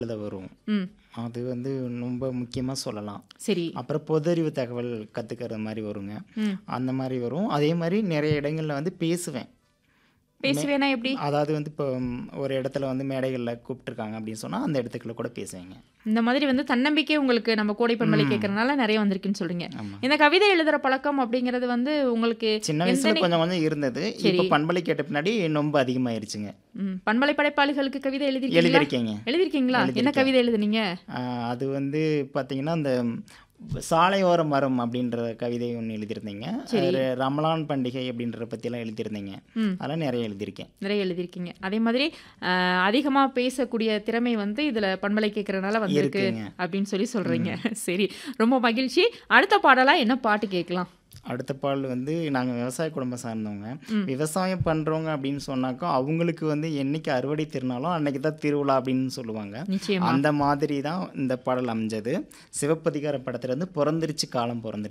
எழுத வரும் ம் அது வந்து ரொம்ப முக்கியமாக சொல்லலாம் சரி அப்புறம் பொதறிவு தகவல் கற்றுக்கிறது மாதிரி வருங்க ம் அந்த மாதிரி வரும் அதே மாதிரி நிறைய இடங்களில் வந்து பேசுவேன் பேசுவேனா எப்படி அதாவது வந்து இப்போ ம், ஒரு இடத்துல வந்து மேடைகளில் கூப்பிட்டுருக்காங்க அப்படின்னு சொன்னால் அந்த இடத்துக்குள்ள கூட பேசுவேங்க இந்த மாதிரி வந்து தன்னம்பிக்கை உங்களுக்கு நம்ம கோடை பண்பலை கேட்கறதுனால நிறைய வந்திருக்குன்னு சொல்றீங்க ஆமா. இந்த கவிதை எழுதுற பழக்கம் அப்படிங்கிறது வந்து உங்களுக்கு சின்ன எந்த வயசுல நி- கொஞ்சம் கொஞ்சம் இருந்தது இப்போ பண்பலை கேட்ட பின்னாடி ரொம்ப அதிகமாயிருச்சுங்க ம், பண்பலை படைப்பாளிகளுக்கு கவிதை எழுதிருக்கீங்களா எழுதியிருக்கேங்க எழுதிருக்கீங்களா என்ன கவிதை எழுதுனீங்க ஆஹ் அது வந்து பார்த்தீங்கன்னா அந்த சாலையோர மரம் அப்படின்ற கவிதை ஒன்று எழுதியிருந்தீங்க ஒரு ரமலான் பண்டிகை அப்படின்ற பற்றிலாம் எழுதியிருந்தீங்க ம். அதெல்லாம் நிறைய எழுதியிருக்கேன் நிறைய எழுதியிருக்கீங்க அதே மாதிரி அஹ், அதிகமா பேசக்கூடிய திறமை வந்து இதுல பண்பலை கேட்கறதுனால வந்திருக்கு இருக்குங்க. அப்படின்னு சொல்லி சொல்றீங்க சரி ரொம்ப மகிழ்ச்சி அடுத்த பாடலா என்ன பாட்டு கேட்கலாம் அடுத்த பாடல் வந்து நாங்கள் விவசாய குடும்பம் சார்ந்தவங்க விவசாயம் பண்ணுறவங்க அப்படின்னு சொன்னாக்கா அவங்களுக்கு வந்து என்னைக்கு அறுவடை திருநாளோ அன்னைக்கு தான் திருவிழா அப்படின்னு சொல்லுவாங்க நிச்சயமா அந்த மாதிரி தான் இந்த பாடல் அமைஞ்சது சிவப்பதிகார படத்துல இருந்து பிறந்திருச்சு காலம் பிறந்திருச்சு